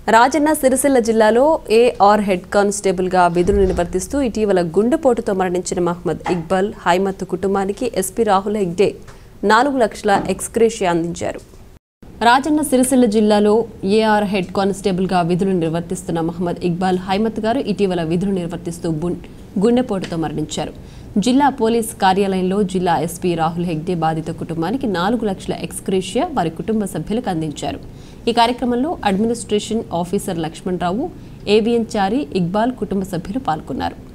రాజన్న సిరిసిల్ల జిల్లాలో AR head కానిస్టేబుల్గా విధులు నిర్వర్తిస్తూ ఇటీవల గుండెపోటుతో మరణించిన మహ్మద్ ఇక్బాల్ హైమత్ కుటుంబానికి ఎస్పీ రాహుల్ హెగ్డే నాలుగు లక్షల ఎక్స్గ్రేషియా అందించారు రాజన్న సిరిసిల్ల జిల్లాలో ఏఆర్ హెడ్ కానిస్టేబుల్గా విధులు నిర్వర్తిస్తున్న మహమ్మద్ ఇక్బాల్ హైమత్ గారు ఇటీవల విధులు నిర్వర్తిస్తూ బున్- గుండెపోటుతో మరణించారు జిల్లా పోలీస్ కార్యాలయంలో జిల్లా ఎస్పీ రాహుల్ హెగ్డే బాధిత కుటుంబానికి నాలుగు లక్షల ఎక్స్గ్రేషియా వారి కుటుంబ సభ్యులకు అందించారు ఈ కార్యక్రమంలో administration officer Lakshmanarao AVN Chari Iqbal కుటుంబ సభ్యులు పాల్గొన్నారు